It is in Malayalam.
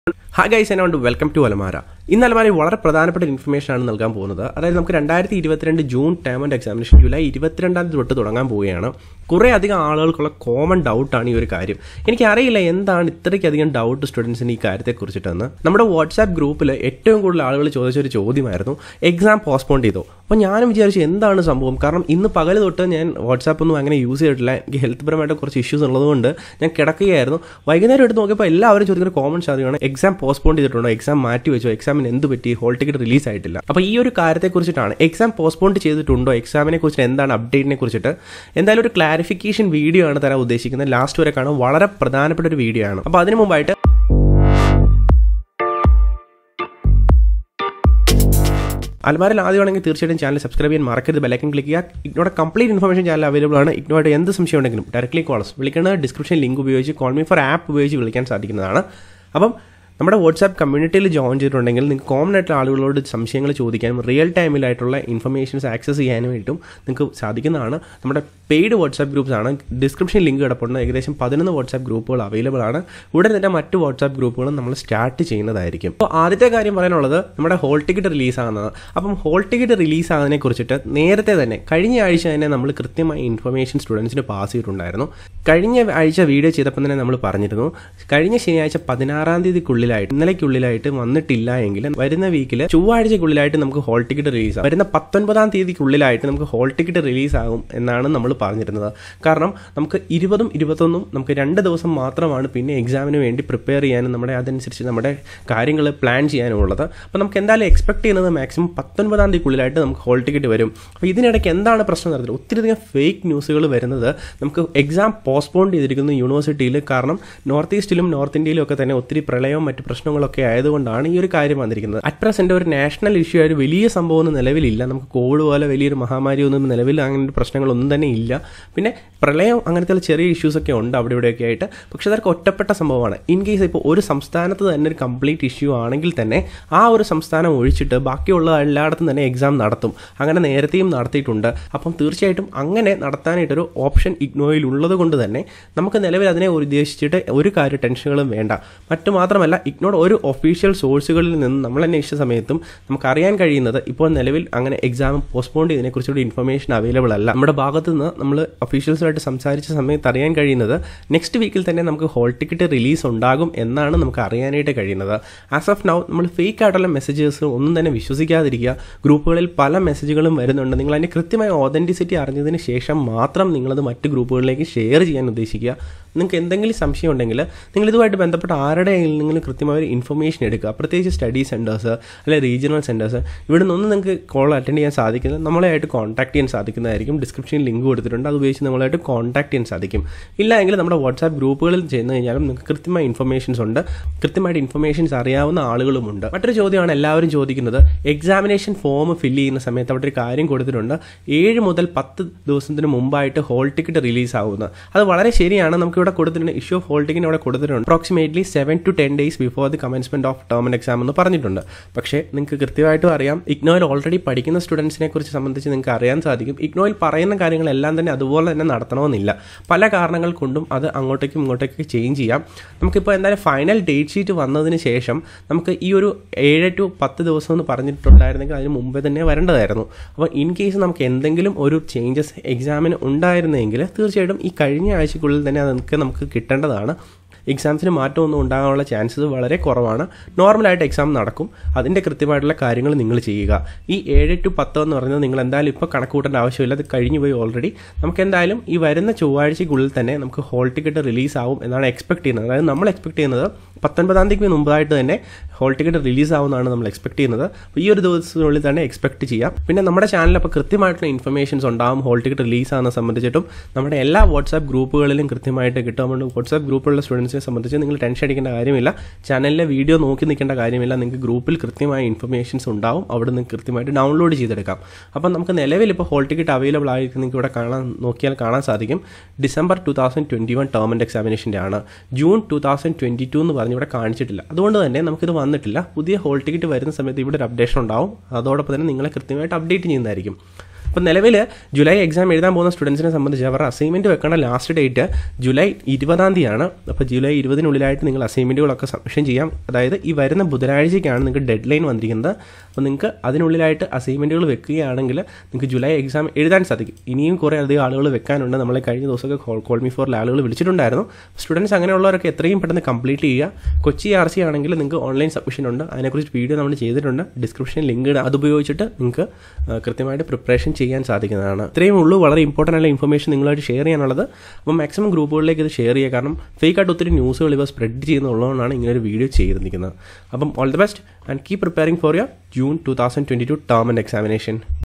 ഹായ് ഗൈസ് എന്നെ വെൽക്കം ടു അലമാര ഇന്ന് അലമാര വളരെ പ്രധാനപ്പെട്ട ഇൻഫർമേഷൻ ആണ് നൽകാൻ പോകുന്നത് അതായത് നമുക്ക് രണ്ടായിരത്തി ഇരുപത്തിരണ്ട് June term and examination July ഇരുപത്തിരണ്ടാം തീയതി തൊട്ട് തുടങ്ങാൻ പോവുകയാണ് കുറേ അധികം ആളുകൾക്കുള്ള കോമൺ ഡൗട്ടാണ് ഈ ഒരു കാര്യം എനിക്കറിയില്ല എന്താണ് ഇത്രയ്ക്കധികം ഡൗട്ട് സ്റ്റുഡൻസിന് ഈ കാര്യത്തെക്കുറിച്ചിട്ടെന്ന് നമ്മുടെ വാട്സാപ്പ് ഗ്രൂപ്പിൽ ഏറ്റവും കൂടുതൽ ആളുകൾ ചോദിച്ച ഒരു ചോദ്യമായിരുന്നു എക്സാം പോസ്റ്റ്പോൺ ചെയ്തോ അപ്പോൾ ഞാനും വിചാരിച്ചു എന്താണ് സംഭവം കാരണം ഇന്ന് പകൽ തൊട്ട് ഞാൻ വാട്സാപ്പ് ഒന്നും അങ്ങനെ യൂസ് ചെയ്തിട്ടില്ല എനിക്ക് ഹെൽത്ത് പരമായിട്ട് കുറച്ച് ഇഷ്യൂസ് ഉള്ളതുകൊണ്ട് ഞാൻ കിടക്കുകയായിരുന്നു വൈകുന്നേരം എടുത്ത് നോക്കിയപ്പോൾ എല്ലാവരും ചോദിക്കുന്ന കോമൺ ചോദ്യമാണ് എക്സാം പോസ്റ്റ്പോൺ ചെയ്തിട്ടുണ്ടോ എക്സാം മാറ്റി വെച്ചോ എക്സാമിന് എന്ത് പറ്റി ഹോൾ ടിക്കറ്റ് റിലീസ് ആയിട്ടില്ല അപ്പോൾ ഈ ഒരു കാര്യത്തെക്കുറിച്ചിട്ടാണ് എക്സാം പോസ്റ്റ്പോൺ ചെയ്തിട്ടുണ്ടോ എക്സാമിനെ കുറിച്ച് എന്താണ് അപ്ഡേറ്റിനെ കുറിച്ചിട്ട് എന്തായാലും ഒരു ക്ലാരിഫിക്കേഷൻ വീഡിയോ ആണ് തരാൻ ഉദ്ദേശിക്കുന്നത് ലാസ്റ്റ് വരെ കാണാൻ വളരെ പ്രധാനപ്പെട്ട ഒരു വീഡിയോ ആണ് അപ്പോൾ അതിന് മുമ്പായിട്ട് അൽമാരിൽ ആദ്യമാണെങ്കിൽ തീർച്ചയായിട്ടും ചാനൽ സബ്സ്ക്രൈബ് ചെയ്യാൻ മറക്കരുത് ബെലൈക്കൻ ക്ലിക്ക് ചെയ്യുക ഇഗ്നോടെ കംപ്ലീറ്റ് ഇൻഫർമേഷൻ ചാനൽ അവൈലബിൾ ആണ് ഇഗ്നോയുടെ എന്ത് സംശയം ഉണ്ടെങ്കിലും ഡയറക്ട്ലി കോൾസ് വിളിക്കുന്നത് ഡിസ്ക്രിപ്ഷൻ ലിങ്ക് ഉപയോഗിച്ച് കോൾ മീ ഫോർ ആപ്പ് ഉപയോഗിച്ച് വിളിക്കാൻ സാധിക്കുന്നതാണ് അപ്പം നമ്മുടെ വാട്സാപ്പ് കമ്മ്യൂണിറ്റിയിൽ ജോയിൻ ചെയ്തിട്ടുണ്ടെങ്കിൽ നിങ്ങൾക്ക് കോമൺ ആയിട്ടുള്ള ആളുകളോട് സംശയങ്ങൾ ചോദിക്കാനും റിയൽ ടൈമിലായിട്ടുള്ള ഇൻഫർമേഷൻസ് ആക്സസ് ചെയ്യാനുമായിട്ടും നിങ്ങൾക്ക് സാധിക്കുന്നതാണ് നമ്മുടെ പെയ്ഡ് വാട്സാപ്പ് ഗ്രൂപ്പ്സ് ആണ് ഡിസ്ക്രിപ്ഷൻ ലിങ്ക് കിടപ്പുണ്ട് ഏകദേശം പതിനൊന്ന് വാട്സാപ്പ് ഗ്രൂപ്പുകൾ അവൈലബിൾ ആണ് ഉടൻ തന്നെ മറ്റ് വാട്സാപ്പ് ഗ്രൂപ്പുകളും നമ്മൾ സ്റ്റാർട്ട് ചെയ്യുന്നതായിരിക്കും അപ്പോൾ ആദ്യത്തെ കാര്യം പറയാനുള്ളത് നമ്മുടെ ഹോൾ ടിക്കറ്റ് റിലീസ് ആകുന്നത് അപ്പം ഹോൾ ടിക്കറ്റ് റിലീസ് ആകുന്നതിനെ കുറിച്ചിട്ട് നേരത്തെ തന്നെ കഴിഞ്ഞ ആഴ്ച തന്നെ നമ്മൾ കൃത്യമായ ഇൻഫർമേഷൻ സ്റ്റുഡൻസിന് പാസ് ചെയ്തിട്ടുണ്ടായിരുന്നു കഴിഞ്ഞ ആഴ്ച വീഡിയോ ചെയ്തപ്പോൾ തന്നെ നമ്മൾ പറഞ്ഞിരുന്നു കഴിഞ്ഞ ശനിയാഴ്ച പതിനാറാം തീയതിക്കുള്ളിലായിട്ട് ഇന്നലേക്കുള്ളിലായിട്ട് വന്നിട്ടില്ല എങ്കിൽ വരുന്ന വീക്കിൽ ചൊവ്വാഴ്ചക്കുള്ളിലായിട്ട് നമുക്ക് ഹോൾ ടിക്കറ്റ് റിലീസ് ആകും വരുന്ന പത്തൊൻപതാം തീയതിക്കുള്ളിലായിട്ട് നമുക്ക് ഹോൾ ടിക്കറ്റ് റിലീസ് ആകും എന്നാണ് നമ്മൾ പറഞ്ഞിരുന്നത് കാരണം നമുക്ക് ഇരുപതും ഇരുപത്തൊന്നും നമുക്ക് രണ്ട് ദിവസം മാത്രമാണ് പിന്നെ എക്സാമിന് വേണ്ടി പ്രിപ്പയർ ചെയ്യാനും നമ്മുടെ അതനുസരിച്ച് നമ്മുടെ കാര്യങ്ങൾ പ്ലാൻ ചെയ്യാനും ഉള്ളത് അപ്പോൾ നമുക്ക് എന്തായാലും എക്സ്പെക്ട് ചെയ്യുന്നത് മാക്സിമം പത്തൊൻപതാം തീയതിക്കുള്ളിലായിട്ട് നമുക്ക് ഹോൾ ടിക്കറ്റ് വരും അപ്പോൾ ഇതിനിടയ്ക്ക് എന്താണ് പ്രശ്നം നടത്തുന്നത് ഒത്തിരിയധികം ഫേക്ക് ന്യൂസുകൾ വരുന്നത് നമുക്ക് എക്സാം പോസ്റ്റ്പോൺ ചെയ്തിരിക്കുന്നു യൂണിവേഴ്സിറ്റിയിൽ കാരണം നോർത്ത് ഈസ്റ്റിലും നോർത്ത് ഇന്ത്യയിലും ഒക്കെ തന്നെ ഒത്തിരി പ്രളയവും മറ്റ് പ്രശ്നങ്ങളൊക്കെ ആയതുകൊണ്ടാണ് ഈ ഒരു കാര്യം വന്നിരിക്കുന്നത് അറ്റ് പ്രസന്റ് ഒരു നാഷണൽ ഇഷ്യൂ ആയ ഒരു വലിയ സംഭവം ഒന്നും നിലവിലില്ല നമുക്ക് കോവിഡ് പോലെ വലിയൊരു മഹാമാരി ഒന്നും നിലവിൽ അങ്ങനെ പ്രശ്നങ്ങളൊന്നും തന്നെ ഇല്ല പിന്നെ പ്രളയം അങ്ങനത്തെ ചെറിയ ഇഷ്യൂസ് ഒക്കെ ഉണ്ട് അവിടെ ഇവിടെയൊക്കെ ആയിട്ട് പക്ഷെ അതൊക്കെ ഒറ്റപ്പെട്ട സംഭവമാണ് ഇൻ കേസ് ഇപ്പോൾ ഒരു സംസ്ഥാനത്ത് തന്നെ ഒരു കംപ്ലീറ്റ് ഇഷ്യൂ ആണെങ്കിൽ തന്നെ ആ ഒരു സംസ്ഥാനം ഒഴിച്ചിട്ട് ബാക്കിയുള്ള എല്ലായിടത്തും തന്നെ എക്സാം നടത്തും അങ്ങനെ നേരത്തെയും നടത്തിയിട്ടുണ്ട് അപ്പം തീർച്ചയായിട്ടും അങ്ങനെ നടത്താനായിട്ടൊരു ഓപ്ഷൻ ഇഗ്നോയിൽ ഉള്ളത് കൊണ്ട് തന്നെ നമുക്ക് നിലവിൽ അതിനെ ഉദ്ദേശിച്ചിട്ട് ഒരു കാര്യം ടെൻഷനുകളും വേണ്ട മറ്റു മാത്രമല്ല ഇഗ്നോഡ് ഒരു ഒഫീഷ്യൽ സോഴ്സുകളിൽ നിന്ന് നമ്മൾ അന്വേഷിച്ച സമയത്തും നമുക്ക് അറിയാൻ കഴിയുന്നത് ഇപ്പോൾ നിലവിൽ അങ്ങനെ എക്സാം പോസ്റ്റ്പോൺ ചെയ്തതിനെക്കുറിച്ചുള്ള ഇൻഫർമേഷൻ അവൈലബിൾ അല്ല നമ്മുടെ ഭാഗത്ത് നിന്ന് നമ്മൾ ഒഫീഷ്യൽസുമായിട്ട് സംസാരിച്ച സമയത്ത് അറിയാൻ കഴിയുന്നത് നെക്സ്റ്റ് വീക്കിൽ തന്നെ നമുക്ക് ഹോൾ ടിക്കറ്റ് റിലീസ് ഉണ്ടാകും എന്നാണ് നമുക്ക് അറിയാനായിട്ട് കഴിയുന്നത് ആസ് ഓഫ് നൗ നമ്മൾ ഫേക്ക് ആയിട്ടുള്ള മെസ്സേജസ് ഒന്നും തന്നെ വിശ്വസിക്കാതിരിക്കുക ഗ്രൂപ്പുകളിൽ പല മെസ്സേജുകളും വരുന്നുണ്ട് നിങ്ങൾ അതിൻ്റെ കൃത്യമായ ഓതൻറ്റിസിറ്റി അറിഞ്ഞതിന് ശേഷം മാത്രം നിങ്ങളത് മറ്റ് ഗ്രൂപ്പുകളിലേക്ക് ഷെയർ ചെയ്യാൻ ഉദ്ദേശിക്കുക നിങ്ങൾക്ക് എന്തെങ്കിലും സംശയം ഉണ്ടെങ്കിൽ നിങ്ങൾ ഇതുമായിട്ട് ബന്ധപ്പെട്ട ആരുടെ നിങ്ങൾ കൃത്യമായ ഒരു ഇൻഫർമേഷൻ എടുക്കുക പ്രത്യേകിച്ച് സ്റ്റഡി സെൻറ്റേഴ്സ് അല്ലെങ്കിൽ റീജിയണൽ സെൻറ്റേഴ്സ് ഇവിടെ നിന്നൊന്നും നിങ്ങൾക്ക് കോൾ അറ്റൻഡ് ചെയ്യാൻ സാധിക്കുന്നത് നമ്മളായിട്ട് കോൺടാക്ട് ചെയ്യാൻ സാധിക്കുന്നതായിരിക്കും ഡിസ്ക്രിപ്ഷനിൽ ലിങ്ക് കൊടുത്തിട്ടുണ്ട് അത് ഉപയോഗിച്ച് നമ്മളായിട്ട് കോൺടാക്ട് ചെയ്യാൻ സാധിക്കും ഇല്ല എങ്കിൽ നമ്മുടെ വാട്സാപ്പ് ഗ്രൂപ്പുകളിൽ ചെന്ന് കഴിഞ്ഞാലും നിങ്ങൾക്ക് കൃത്യമായ ഇൻഫർമേഷൻസ് ഉണ്ട് കൃത്യമായിട്ട് ഇൻഫർമേഷൻസ് അറിയാവുന്ന ആളുകളുമുണ്ട് മറ്റൊരു ചോദ്യമാണ് എല്ലാവരും ചോദിക്കുന്നത് എക്സാമിനേഷൻ ഫോം ഫില്ല് ചെയ്യുന്ന സമയത്ത് അവിടെ ഒരു കാര്യം കൊടുത്തിട്ടുണ്ട് ഏഴ് മുതൽ പത്ത് ദിവസത്തിന് മുമ്പായിട്ട് ഹോൾ ടിക്കറ്റ് റിലീസ് ആവുന്നത് അത് വളരെ ശരിയാണ് നമുക്ക് ഇവിടെ കൊടുത്തിട്ടുണ്ട് ഇഷ്യൂ ഓഫ് ഹോൾ ടിക്കറ്റ് ഇവിടെ കൊടുത്തിട്ടുണ്ട് approximately seven to ten days before the commencement of term and exam എന്ന് പറഞ്ഞിട്ടുണ്ട് പക്ഷേ നിങ്ങൾക്ക് കൃത്യമായിട്ടും അറിയാം ഇഗ്നോയിൽ ഓൾറെഡി പഠിക്കുന്ന സ്റ്റുഡൻസിനെ കുറിച്ച് സംബന്ധിച്ച് നിങ്ങൾക്ക് അറിയാൻ സാധിക്കും ഇഗ്നോയിൽ പറയുന്ന കാര്യങ്ങളെല്ലാം തന്നെ അതുപോലെ തന്നെ നടത്തണമെന്നില്ല പല കാരണങ്ങൾ കൊണ്ടും അത് അങ്ങോട്ടേക്കും ഇങ്ങോട്ടേക്കും ചേഞ്ച് ചെയ്യാം നമുക്കിപ്പോൾ എന്തായാലും ഫൈനൽ ഡേറ്റ് ഷീറ്റ് വന്നതിന് ശേഷം നമുക്ക് ഈ ഒരു ഏഴ് ടു പത്ത് ദിവസം എന്ന് പറഞ്ഞിട്ടുണ്ടായിരുന്നെങ്കിൽ അതിന് മുമ്പേ തന്നെ വരേണ്ടതായിരുന്നു അപ്പോൾ ഇൻ കേസ് നമുക്ക് എന്തെങ്കിലും ഒരു ചേഞ്ചസ് എക്സാമിന് ഉണ്ടായിരുന്നെങ്കിൽ തീർച്ചയായിട്ടും ഈ കഴിഞ്ഞ ആഴ്ചക്കുള്ളിൽ തന്നെ അതൊക്കെ നമുക്ക് കിട്ടേണ്ടതാണ് എക്സാംസിന് മാറ്റമൊന്നും ഉണ്ടാകാനുള്ള ചാൻസസ് വളരെ കുറവാണ് നോർമലായിട്ട് എക്സാം നടക്കും അതിൻ്റെ കൃത്യമായിട്ടുള്ള കാര്യങ്ങൾ നിങ്ങൾ ചെയ്യുക ഈ ഏഴ് ടു പത്ത് എന്ന് പറയുന്നത് നിങ്ങൾ എന്തായാലും ഇപ്പോൾ കണക്ക് കൂട്ടേണ്ട ആവശ്യമില്ല അത് കഴിഞ്ഞു പോയി ഓൾറെഡി നമുക്ക് എന്തായാലും ഈ വരുന്ന ചൊവ്വാഴ്ചയ്ക്കുള്ളിൽ തന്നെ നമുക്ക് ഹോൾ ടിക്കറ്റ് റിലീസ് ആവും എന്നാണ് എക്സ്പെക്ട് ചെയ്യുന്നത് അതായത് നമ്മൾ എക്സ്പെക്ട് ചെയ്യുന്നത് പത്തൊൻപതാം തീയതിക്ക് മുമ്പായിട്ട് തന്നെ ഹോൾ ടിക്കറ്റ് റിലീസ് ആവുമെന്നാണ് നമ്മൾ എക്സ്പെക്ട് ചെയ്യുന്നത് അപ്പോൾ ഈ ഒരു ദിവസത്തിനുള്ളിൽ തന്നെ എക്സ്പെക്ട് ചെയ്യാം പിന്നെ നമ്മുടെ ചാനലിൽ അപ്പോൾ കൃത്യമായിട്ടുള്ള ഇൻഫർമേഷൻസ് ഉണ്ടാവും ഹോൾ ടിക്കറ്റ് റിലീസ് ആകുന്ന സംബന്ധിച്ചിട്ടും നമ്മുടെ എല്ലാ വാട്സാപ്പ് ഗ്രൂപ്പുകളിലും കൃത്യമായിട്ട് കിട്ടും അതുകൊണ്ട് വാട്സാപ്പ് ഗ്രൂപ്പുള്ള സ്റ്റുഡൻസിനെ സംബന്ധിച്ച് നിങ്ങൾ ടെൻഷൻ അടിക്കേണ്ട കാര്യമില്ല ചാനലിലെ വീഡിയോ നോക്കി നിൽക്കേണ്ട കാര്യമില്ല നിങ്ങൾക്ക് ഗ്രൂപ്പിൽ കൃത്യമായ ഇൻഫർമേഷൻസ് ഉണ്ടാവും അവിടെ നിന്ന് കൃത്യമായിട്ട് ഡൗൺലോഡ് ചെയ്തെടുക്കാം അപ്പം നമുക്ക് നിലവിൽ ഇപ്പോൾ ഹോൾ ടിക്കറ്റ് അവൈലബിൾ ആയിരിക്കും നിങ്ങൾക്ക് ഇവിടെ കാണാൻ നോക്കിയാൽ കാണാൻ സാധിക്കും December two thousand twenty one term and എക്സാമിനേഷൻ്റെ ആണ് June two thousand twenty two എന്ന് പറഞ്ഞ് ഇവിടെ കാണിച്ചിട്ടില്ല അതുകൊണ്ട് തന്നെ നമുക്കിത് വന്നിട്ടില്ല പുതിയ ഹോൾ ടിക്കറ്റ് വരുന്ന സമയത്ത് ഇവിടെ ഒരു അപ്ഡേഷൻ ഉണ്ടാവും അതോടൊപ്പം തന്നെ നിങ്ങളെ കൃത്യമായിട്ട് അപ്ഡേറ്റ് ചെയ്യുന്നതായിരിക്കും അപ്പോൾ നിലവിൽ ജൂലൈ എക്സാം എഴുതാൻ പോകുന്ന സ്റ്റുഡൻസിനെ സംബന്ധിച്ച് അവരുടെ അസൈൻമെൻറ്റ് വെക്കേണ്ട ലാസ്റ്റ് ഡേറ്റ് ജൂലൈ ഇരുപതാം തീയതിയാണ് അപ്പോൾ ജൂലൈ ഇരുപതിനുള്ളിലായിട്ട് നിങ്ങൾ അസൈൻമെൻറ്റുകളൊക്കെ സബ്മിഷൻ ചെയ്യാം അതായത് ഈ വരുന്ന ബുധനാഴ്ചയ്ക്കാണ് നിങ്ങൾക്ക് ഡെഡ് ലൈൻ വന്നിരിക്കുന്നത് അപ്പോൾ നിങ്ങൾക്ക് അതിനുള്ളിലായിട്ട് അസൈൻമെൻറ്റുകൾ വെക്കുകയാണെങ്കിൽ നിങ്ങൾക്ക് ജൂലൈ എക്സാം എഴുതാൻ സാധിക്കും ഇനിയും കുറേ അധികം ആളുകൾ വെക്കാനുണ്ട് നമ്മളെ കഴിഞ്ഞ ദിവസമൊക്കെ കോൾ കോൾ മീ ഫോറിൽ ആളുകൾ വിളിച്ചിട്ടുണ്ടായിരുന്നു സ്റ്റുഡൻസ് അങ്ങനെയുള്ളവരൊക്കെ എത്രയും പെട്ടെന്ന് കംപ്ലീറ്റ് ചെയ്യുക കൊച്ചി ആർ സി ആണെങ്കിൽ നിങ്ങൾക്ക് ഓൺലൈൻ സബ്മിഷൻ ഉണ്ട് അതിനെക്കുറിച്ച് വീഡിയോ നമ്മൾ ചെയ്തിട്ടുണ്ട് ഡിസ്ക്രിപ്ഷൻ ലിങ്ക് ഇടാം അത് ഉപയോഗിച്ചിട്ട് നിങ്ങൾക്ക് ആ, കൃത്യമായിട്ട് പ്രിപ്പറേഷൻ ചെയ്യാൻ സാധിക്കുന്നതാണ് ഇത്രയും ഉള്ളൂ വളരെ ഇമ്പോർട്ടൻ്റ് ആയ ഇൻഫർമേഷൻ നിങ്ങളായിട്ട് ഷെയർ ചെയ്യാനുള്ളത് അപ്പം മാക്സിമം ഗ്രൂപ്പുകളിലേക്ക് ഇത് ഷെയർ ചെയ്യുക കാരണം ഫേക്ക് ആയിട്ട് ഒത്തിരി ന്യൂസുകൾ ഇവ സ്പ്രെഡ് ചെയ്യുന്നുള്ളതുകൊണ്ടാണ് ഇങ്ങനെ ഒരു വീഡിയോ ചെയ്തിരിക്കുന്നത് അപ്പം all the best and keep preparing for your June two thousand twenty two term and examination